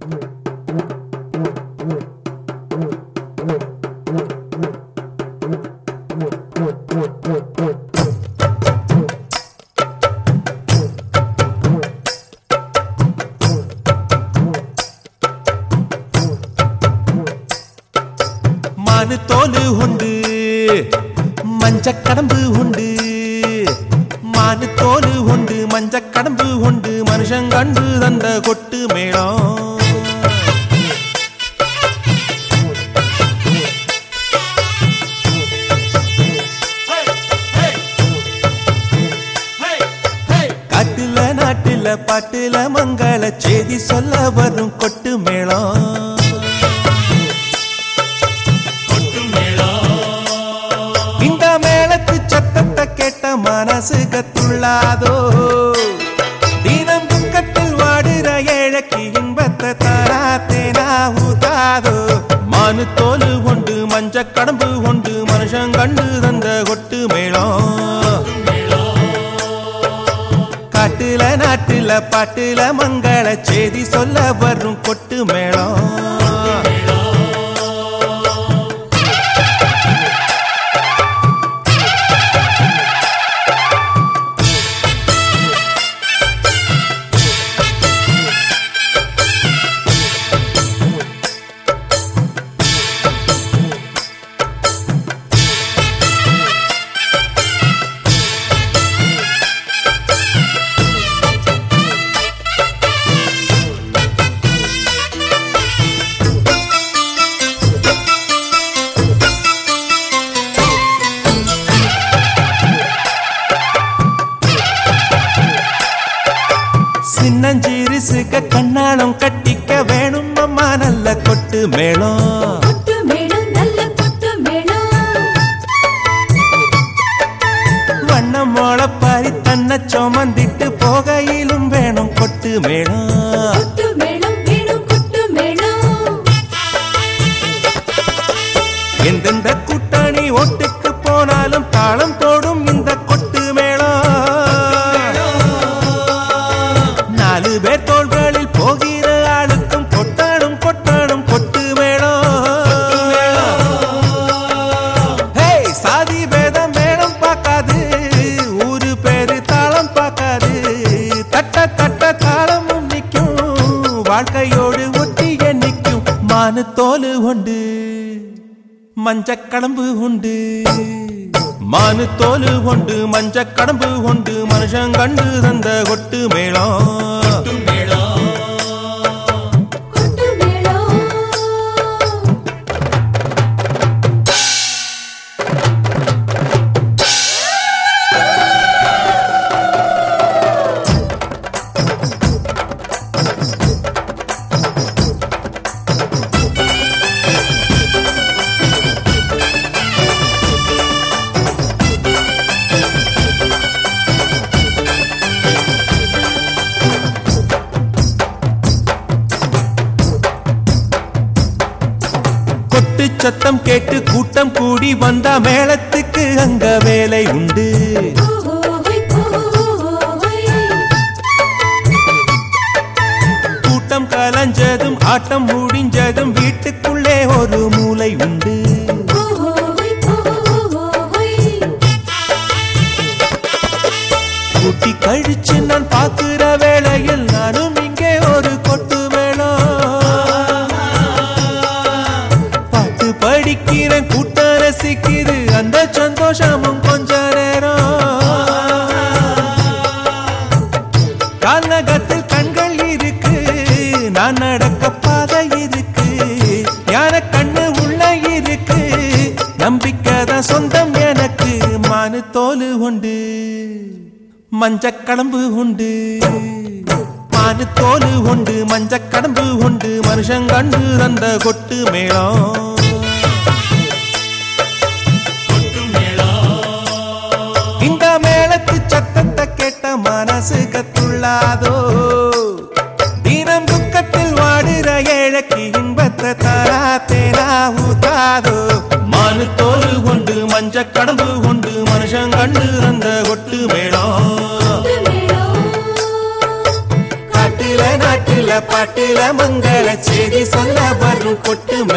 மானு தோலு உண்டு மஞ்ச கடம்பு உண்டு மானு தோலு உண்டு மஞ்ச கடம்பு உண்டு மனுஷன் கண்டு தந்த கொட்டு மேளம் காட்டுல நாட்டுல பாட்டுல மங்கள செய்தி சொல்ல வரும் கொட்டு மேளம் இந்த மேளத்து சத்தத்தை கேட்ட மனசு கத்துள்ளாதோ தினம் துக்கத்தில் வாடுற ஏழைக்கு இன்பத்தை தாரா தேனா ஊதாதோ மானு தோலு உண்டு மஞ்ச கடம்பு உண்டு மனுஷன் கண்டு தந்த கொட்டு மேளம் காட்டுல நாட்டுல பாட்டுல மங்கள செய்தி சொல்ல வரும் கொட்டு மேளம் சின்னஞ்சிறுசுக கண்ணாலம் கட்டிக்க வேணும் அம்மா நல்ல கொட்டு மேளம் கொட்டு மேளம் நல்ல கொட்டு மேளம் வண்ணம் மோளப்பாரி தன்னை சுமந்திட்டு போகையிலும் வேணும் கொட்டு மேளம் கொட்டு மேளம் வேணும் கொட்டு மேளம் எந்தெந்த கூட்டணி ஓட்டுக்கு போனாலும் தாளம் போடும் இந்த கொட்டு மேளம் நாலு பேர் தோள்களில் போகிற ஆளுக்கும் கொட்டாடும் கொட்டாடும் கொட்டு மேளம் ஹே சாதி பேதம் மேளம் பார்க்காது ஊரு பேரு தாளம் பார்க்காது தட்ட தட்ட தாளமும் நிற்கும் வாழ்க்கையோடு ஒட்டிய நிற்கும் மானு தோலு உண்டு மஞ்ச கடம்பு உண்டு மானு தோலு உண்டு மஞ்ச கடம்பு உண்டு மனுஷன் கண்டு தந்த கொட்டு மேளம் கொட்டு மேளம் கொட்டு சத்தம் கேட்டு கூட்டம் கூடி வந்தா மேளத்துக்கு அங்க வேலை உண்டு ஓஹோய் ஓஹோய் கூட்டம் கலைஞ்சதும் ஆட்டம் முடிஞ்சதும் வீட்டுக்குள்ளே ஒரு மூலை உண்டு ஓஹோய் ஓஹோய் கூட்டி கழிச்சு நான் பாக்குற வேளையில் நானும் இங்கே ஒரு கொட்டு மேளம் பாட்டு படிக்கிறேன் கூட்டம் ரசிக்குது அந்த சந்தோஷமும் கொஞ்ச நேரம் கால்நகத்தில் கண்கள் இருக்கு நான் நடக்க பாதை இருக்கு ஞான கண்ணு உள்ள இருக்கு நம்பிக்கை தான் சொந்தம் எனக்கு மானு தோலு உண்டு மஞ்ச கடம்பு உண்டு மானு தோலு உண்டு மஞ்ச கடம்பு உண்டு மனுஷன் கண்டு தந்த கொட்டு மேளம் இந்த மேளத்து சத்தத்தை கேட்ட மனசு கத்துள்ளாதோ தினம் துக்கத்தில் வாடுற ஏழைக்கு இன்பத்தை தாரா தேனா ஊத்தாதோ மானு தோலு கொண்டு மஞ்ச கடம்பு கொண்டு மனுஷன் கண்டு அந்த கொட்டு மேளம் கொட்டு மேளம் காட்டுல நாட்டுல பாட்டுல மங்கள செய்தி சொல்ல வரும் கொட்டு